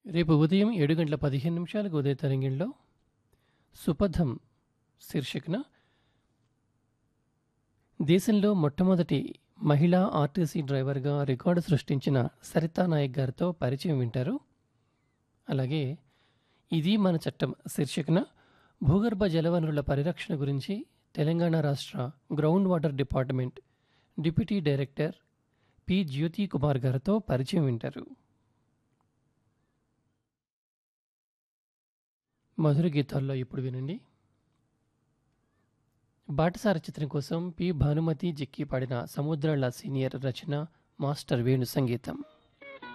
రేపు ఉదయం ఏడు గంటల పదిహేను నిమిషాలకు ఉదయ తరంగిణిలో సుపథం శీర్షికన దేశంలో మొట్టమొదటి మహిళా ఆర్టీసీ డ్రైవర్గా రికార్డు సృష్టించిన సరితా నాయక్ గారితో పరిచయం వింటారు అలాగే ఇది మన చట్టం శీర్షికన భూగర్భ జలవనరుల పరిరక్షణ గురించి తెలంగాణ రాష్ట్ర ground water department deputy director P Jyothi Kumar గారితో పరిచయం వింటారు మధుర గీతాల్లో ఇప్పుడు వినండి బాటసార చిత్రం కోసం పి భానుమతి జిక్కి పాడిన సముద్రాల సీనియర్ రచన మాస్టర్ వేణు సంగీతం